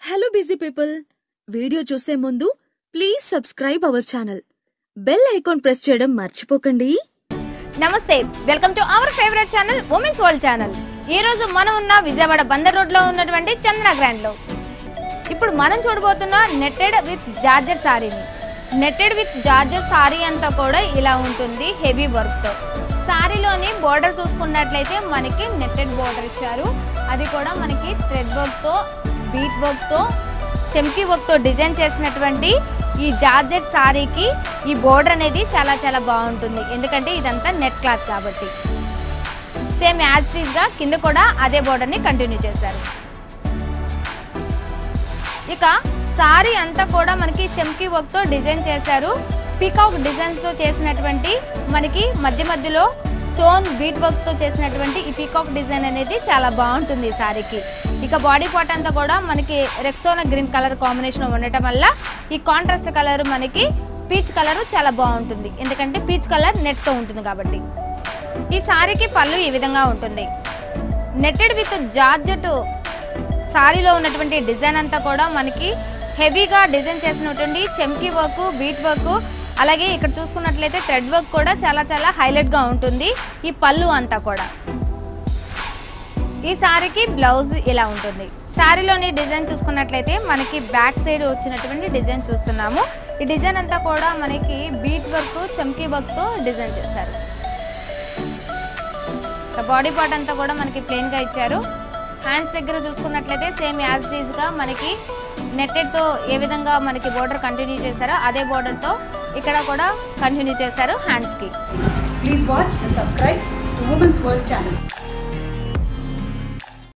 Hello busy people video చూసే ముందు please subscribe our channel bell icon press చేయడం మర్చిపోకండి నమస్తే welcome to our favourite channel women's world channel ఈ రోజు మనం ఉన్న విజయవాడ బందర్ రోడ్ లో ఉన్నటువంటి చంద్ర గ్రాండ్ లో ఇప్పుడు మనం చూడబోతున్న నెట్టెడ్ విత్ జార్జెట్ సారీని నెట్టెడ్ విత్ జార్జెట్ సారీ అంతా కూడా ఇలా ఉంటుంది హెవీ వర్క్ తో సారీలోని బోర్డర్ చూసుకున్నట్లయితే మనకి నెట్టెడ్ బోర్డర్ ఇచ్చారు అది కూడా మనకి థ్రెడ్ వర్క్ తో బీట్ వర్క్ తో చెమ్కీ వర్క్ తో డిజైన్ చేసినటువంటి ఈ జార్జెట్ సారీకి ఈ బోర్డర్ అనేది చాలా చాలా బాగుంటుంది ఎందుకంటే ఇదంతా నెట్ క్లాత్ కాబట్టి సేమ్ యాజ్ గా కింద కూడా అదే బోర్డర్ ని కంటిన్యూ చేశారు ఇక సారీ అంతా కూడా మనకి చెమ్కీ వర్క్ తో డిజైన్ చేశారు పీకాక్ డిజైన్స్ తో చేసినటువంటి మనకి మధ్య మధ్యలో స్టోన్ బీట్ వర్క్ తో చేసినటువంటి ఈ పీకాక్ డిజైన్ అనేది చాలా బాగుంటుంది ఈ సారీకి ఇక బాడీ పార్ట్ అంతా కూడా మనకి రెక్సోనా గ్రీన్ కలర్ కాంబినేషన్ ఉండటం వల్ల ఈ కాంట్రాస్ట్ కలర్ మనకి పీచ్ కలర్ చాలా బాగుంటుంది ఎందుకంటే పీచ్ కలర్ నెట్ తో ఉంటుంది కాబట్టి ఈ సారీకి పళ్ళు ఈ విధంగా ఉంటుంది నెట్టెడ్ విత్ జార్జెట్ సారీలో ఉన్నటువంటి డిజైన్ అంతా కూడా మనకి హెవీగా డిజైన్ చేసినటువంటి చెమ్కీ వర్క్ బీట్ వర్క్ అలాగే ఇక్కడ చూసుకున్నట్లయితే థ్రెడ్ వర్క్ కూడా చాలా చాలా హైలైట్ గా ఉంటుంది ఈ పళ్ళు అంతా కూడా ఈ సారీకి బ్లౌజ్ ఇలా ఉంటుంది సారీలోని డిజైన్ చూసుకున్నట్లయితే మనకి బ్యాక్ సైడ్ వచ్చినటువంటి డిజైన్ చూస్తున్నాము ఈ డిజైన్ అంతా కూడా మనకి బీట్ వర్క్ చమ్కీ వర్క్ తో డిజైన్ చేశారు బాడీ పార్ట్ అంతా కూడా మనకి ప్లెయిన్ గా ఇచ్చారు హ్యాండ్స్ దగ్గర చూసుకున్నట్లయితే సేమ్ యాజ్ ఈజ్ గా మనకి నెట్టెడ్ తో ఏ విధంగా మనకి బోర్డర్ కంటిన్యూ చేశారో అదే బోర్డర్ తో ఇక్కడ కూడా కంటిన్యూ చేశారు హ్యాండ్స్ కి Please watch and subscribe to Women's World channel.